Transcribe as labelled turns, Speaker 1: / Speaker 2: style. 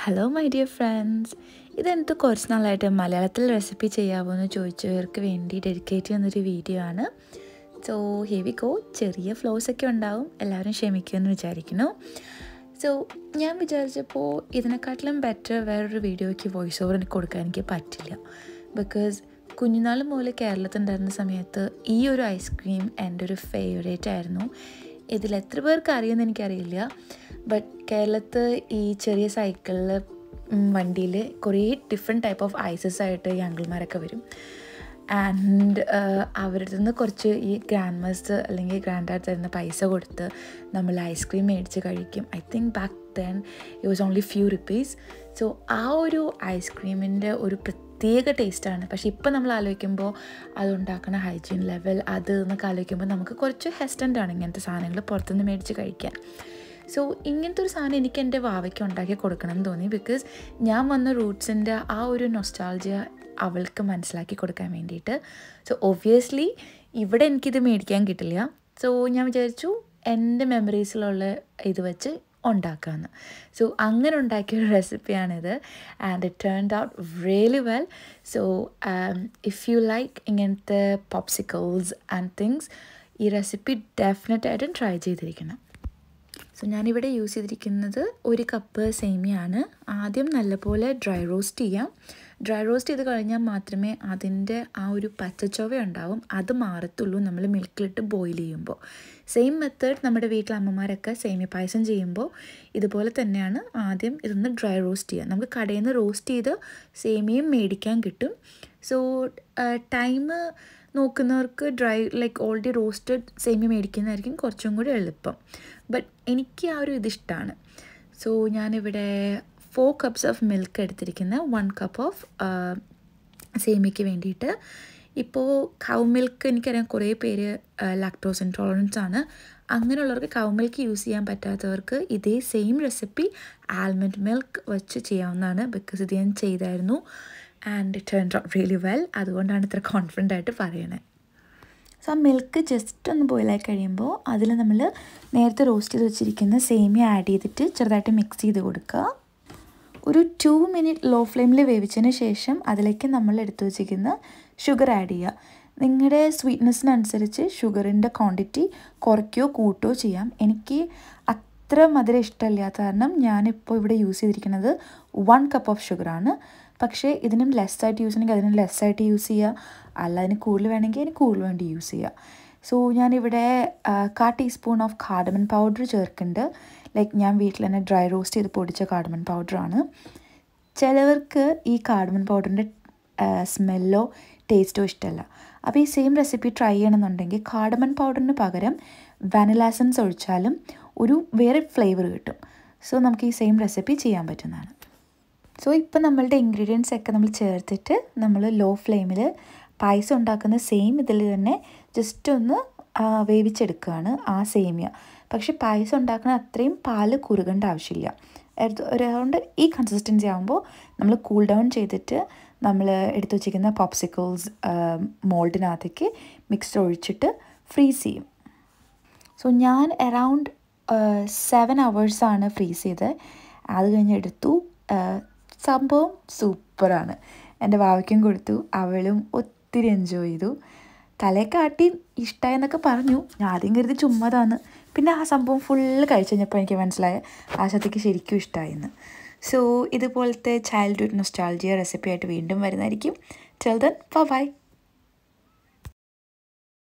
Speaker 1: hello my dear friends ഇതെനിക്ക് കുറച്ച് നാളായിട്ട് മലയാളത്തിൽ റെസിപ്പി ചെയ്യാമോ എന്ന് ചോദിച്ചവർക്ക് വേണ്ടി ഡെഡിക്കേറ്റ് ചെയ്യുന്നൊരു വീഡിയോ ആണ് സോ ഹെവി കോ ചെറിയ ഫ്ലോസ് ഒക്കെ ഉണ്ടാവും എല്ലാവരും ക്ഷമിക്കുമെന്ന് വിചാരിക്കുന്നു സോ ഞാൻ വിചാരിച്ചപ്പോൾ ഇതിനെക്കാട്ടിലും ബെറ്റർ വേറൊരു വീഡിയോയ്ക്ക് വോയിസ് ഓവർ എനിക്ക് കൊടുക്കാൻ എനിക്ക് പറ്റില്ല ബിക്കോസ് കുഞ്ഞുനാൾ മുതൽ കേരളത്തിലുണ്ടായിരുന്ന സമയത്ത് ഈ ഒരു ഐസ്ക്രീം എൻ്റെ ഒരു ഫേവറേറ്റ് ആയിരുന്നു ഇതിൽ എത്ര പേർക്ക് അറിയുമെന്ന് എനിക്കറിയില്ല ബട്ട് കേരളത്ത് ഈ ചെറിയ സൈക്കിളിൽ വണ്ടിയിൽ കുറേ ഡിഫറെൻറ്റ് ടൈപ്പ് ഓഫ് ഐസസ് ആയിട്ട് ഈ അങ്കിൾമാരൊക്കെ വരും ആൻഡ് അവരുടെ നിന്ന് കുറച്ച് ഈ ഗ്രാൻഡ് മാസ്റ്റർ അല്ലെങ്കിൽ ഗ്രാൻഡ് ഡാഡ് തരുന്ന പൈസ കൊടുത്ത് നമ്മൾ ഐസ്ക്രീം മേടിച്ച് കഴിക്കും I think back then it was only few rupees so ആ ഒരു ഐസ്ക്രീമിൻ്റെ ഒരു പ്രത്യേക ടേസ്റ്റാണ് പക്ഷേ ഇപ്പം നമ്മൾ ആലോചിക്കുമ്പോൾ അതുണ്ടാക്കുന്ന ഹൈജീൻ ലെവൽ അത് എന്നൊക്കെ ആലോചിക്കുമ്പോൾ നമുക്ക് കുറച്ച് ഹെസ്റ്റൻ്റ് ആണ് ഇങ്ങനത്തെ സാധനങ്ങൾ പുറത്തുനിന്ന് മേടിച്ച് കഴിക്കാൻ സോ ഇങ്ങനത്തെ ഒരു സാധനം എനിക്ക് എൻ്റെ വാവയ്ക്ക് ഉണ്ടാക്കി കൊടുക്കണം എന്ന് തോന്നി ബിക്കോസ് ഞാൻ വന്ന റൂട്ട്സിൻ്റെ ആ ഒരു നൊസ്റ്റാൾജിയ അവൾക്ക് മനസ്സിലാക്കി കൊടുക്കാൻ വേണ്ടിയിട്ട് സോ ഒബ്വിയസ്ലി ഇവിടെ എനിക്കിത് മേടിക്കാൻ കിട്ടില്ല സോ ഞാൻ വിചാരിച്ചു എൻ്റെ മെമ്മറീസിലുള്ള ഇത് വെച്ച് ഉണ്ടാക്കാമെന്ന് സോ അങ്ങനെ ഉണ്ടാക്കിയ ഒരു റെസിപ്പിയാണിത് and it turned out really well so if you like ഇങ്ങനത്തെ പോപ്സിക്കിൾസ് ആൻഡ് തിങ്സ് ഈ റെസിപ്പി ഡെഫിനറ്റായിട്ടും ട്രൈ ചെയ്തിരിക്കണം സോ ഞാനിവിടെ യൂസ് ചെയ്തിരിക്കുന്നത് ഒരു കപ്പ് സേമിയാണ് ആദ്യം നല്ലപോലെ ഡ്രൈ റോസ്റ്റ് ചെയ്യാം ഡ്രൈ റോസ്റ്റ് ചെയ്ത് കഴിഞ്ഞാൽ മാത്രമേ അതിൻ്റെ ആ ഒരു പച്ചച്ചൊവ ഉണ്ടാവും അത് മാറത്തുള്ളൂ നമ്മൾ മിൽക്കിലിട്ട് ബോയിൽ ചെയ്യുമ്പോൾ സെയിം മെത്തേഡ് നമ്മുടെ വീട്ടിലെ അമ്മമാരൊക്കെ സേമിയ പായസം ചെയ്യുമ്പോൾ ഇതുപോലെ തന്നെയാണ് ആദ്യം ഇതൊന്ന് ഡ്രൈ റോസ്റ്റ് ചെയ്യുക നമുക്ക് കടയിൽ നിന്ന് റോസ്റ്റ് ചെയ്ത് സേമിയയും മേടിക്കാൻ കിട്ടും സോ ടൈം നോക്കുന്നവർക്ക് ഡ്രൈ ലൈക്ക് ഓൾറെഡി റോസ്റ്റഡ് സേമിയ മേടിക്കുന്നതായിരിക്കും കുറച്ചും കൂടി എളുപ്പം ബട്ട് എനിക്ക് ആ ഒരു ഇതിഷ്ടമാണ് സോ ഞാനിവിടെ ഫോർ കപ്സ് ഓഫ് മിൽക്ക് എടുത്തിരിക്കുന്ന വൺ കപ്പ് ഓഫ് സേമിയയ്ക്ക് വേണ്ടിയിട്ട് ഇപ്പോൾ കൗ മിൽക്ക് എനിക്കറിയാം കുറേ പേര് ലാക്ടോസ് ഇൻടോളറൻസ് ആണ് അങ്ങനെയുള്ളവർക്ക് കൗ മിൽക്ക് യൂസ് ചെയ്യാൻ പറ്റാത്തവർക്ക് ഇതേ സെയിം റെസിപ്പി ആൽമണ്ട് മിൽക്ക് വെച്ച് ചെയ്യാവുന്നതാണ് ബിക്കോസ് ഇത് ഞാൻ ചെയ്തായിരുന്നു and it turn out really well അതുകൊണ്ടാണ് ഇത്ര കോൺഫിഡൻ്റ് ആയിട്ട് പറയണത് സോ ആ മിൽക്ക് ജസ്റ്റ് ഒന്ന് ബോയിലായി കഴിയുമ്പോൾ അതിൽ നമ്മൾ നേരത്തെ റോസ്റ്റ് ചെയ്ത് വെച്ചിരിക്കുന്ന സേമിയ ആഡ് ചെയ്തിട്ട് ചെറുതായിട്ട് മിക്സ് ചെയ്ത് കൊടുക്കുക ഒരു ടു മിനിറ്റ് ലോ ഫ്ലെയിമിൽ വേവിച്ചതിന് ശേഷം അതിലേക്ക് നമ്മൾ എടുത്തു വെച്ചിരിക്കുന്ന ഷുഗർ ആഡ് ചെയ്യുക നിങ്ങളുടെ സ്വീറ്റ്നെസ്സിനനുസരിച്ച് ഷുഗറിൻ്റെ ക്വാണ്ടിറ്റി കുറയ്ക്കുകയോ കൂട്ടുകയോ ചെയ്യാം എനിക്ക് അത്ര മധുരം ഇഷ്ടമില്ലാത്ത കാരണം ഞാനിപ്പോൾ ഇവിടെ യൂസ് ചെയ്തിരിക്കുന്നത് വൺ കപ്പ് ഓഫ് ഷുഗറാണ് പക്ഷേ ഇതിനും ലെസ് ആയിട്ട് യൂസ് ചെയ്യണമെങ്കിൽ അതിനും ലെസ് ആയിട്ട് യൂസ് ചെയ്യുക അല്ല അതിന് കൂടുതൽ വേണമെങ്കിൽ അതിന് കൂടുതൽ വേണ്ടി യൂസ് ചെയ്യുക സോ ഞാനിവിടെ കാ ടീസ്പൂൺ ഓഫ് കാർഡമൻ പൗഡർ ചേർക്കുന്നുണ്ട് ലൈക്ക് ഞാൻ വീട്ടിൽ തന്നെ ഡ്രൈ റോസ്റ്റ് ചെയ്ത് പൊടിച്ച കാർഡമൻ പൗഡറാണ് ചിലവർക്ക് ഈ കാർഡമൻ പൗഡറിൻ്റെ സ്മെല്ലോ ടേസ്റ്റോ ഇഷ്ടമല്ല അപ്പോൾ ഈ സെയിം റെസിപ്പി ട്രൈ ചെയ്യണമെന്നുണ്ടെങ്കിൽ കാർഡമൻ പൗഡറിന് പകരം വാനിലാസൻസ് ഒഴിച്ചാലും ഒരു വേറെ ഫ്ലേവർ കിട്ടും സോ നമുക്ക് ഈ സെയിം റെസിപ്പി ചെയ്യാൻ പറ്റുന്നതാണ് സോ ഇപ്പം നമ്മളുടെ ഇൻഗ്രീഡിയൻസ് ഒക്കെ നമ്മൾ ചേർത്തിട്ട് നമ്മൾ ലോ ഫ്ലെയിമിൽ പായസം ഉണ്ടാക്കുന്ന സെയിം ഇതിൽ തന്നെ ജസ്റ്റ് ഒന്ന് വേവിച്ചെടുക്കുകയാണ് ആ സേമിയ പക്ഷെ പായസം ഉണ്ടാക്കുന്ന അത്രയും പാല് കുറുകേണ്ട ആവശ്യമില്ല അറൗണ്ട് ഈ കൺസിസ്റ്റൻസി ആകുമ്പോൾ നമ്മൾ കൂൾ ഡൗൺ ചെയ്തിട്ട് നമ്മൾ എടുത്തു വച്ചിരിക്കുന്ന പോപ്സിക്കിൾസ് മോൾഡിനകത്തേക്ക് മിക്സ്ഡ് ഒഴിച്ചിട്ട് ഫ്രീസ് ചെയ്യും സോ ഞാൻ അറൗണ്ട് സെവൻ അവേഴ്സാണ് ഫ്രീസ് ചെയ്ത് അത് കഴിഞ്ഞ് എടുത്തു സംഭവം സൂപ്പറാണ് എൻ്റെ വാവയ്ക്കും കൊടുത്തു അവളും ഒത്തിരി എൻജോയ് ചെയ്തു തലയെക്കാട്ടി ഇഷ്ടമായെന്നൊക്കെ പറഞ്ഞു ഞാൻ ആദ്യം കരുതി ചുമ്മാതാണ് പിന്നെ ആ സംഭവം ഫുള്ള് കഴിച്ചു കഴിഞ്ഞപ്പോൾ എനിക്ക് മനസ്സിലായ ആശാത്തിക്ക് ശരിക്കും ഇഷ്ടമായെന്ന് സോ ഇതുപോലത്തെ ചൈൽഡ്ഹുഡ് നൊസ്റ്റാൾജിയ റെസിപ്പി ആയിട്ട് വീണ്ടും വരുന്നതായിരിക്കും ടെൽ ദൻ ബൈ